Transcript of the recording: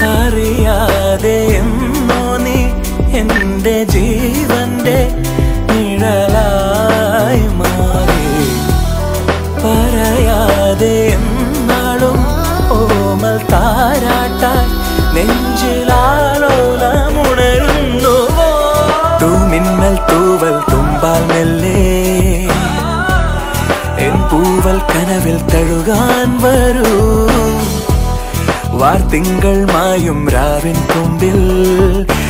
അറിയാതെ എന്നോ നീ എന്റെ ജീവന്റെ നിഴലായി മാറി പറയാതെ എന്നാളും ഓമൽ താരാട്ടാൻ നെഞ്ചിലാലോലമുണരുന്നുവോ തൂമിന്നൽ തൂവൽ തുമ്പാൽ മെല്ലേ എൻ പൂവൽ കനവിൽ തഴുകാൻ വരൂ വാർത്തിങ്കൾ മായും രാവിൻ കൊമ്പിൽ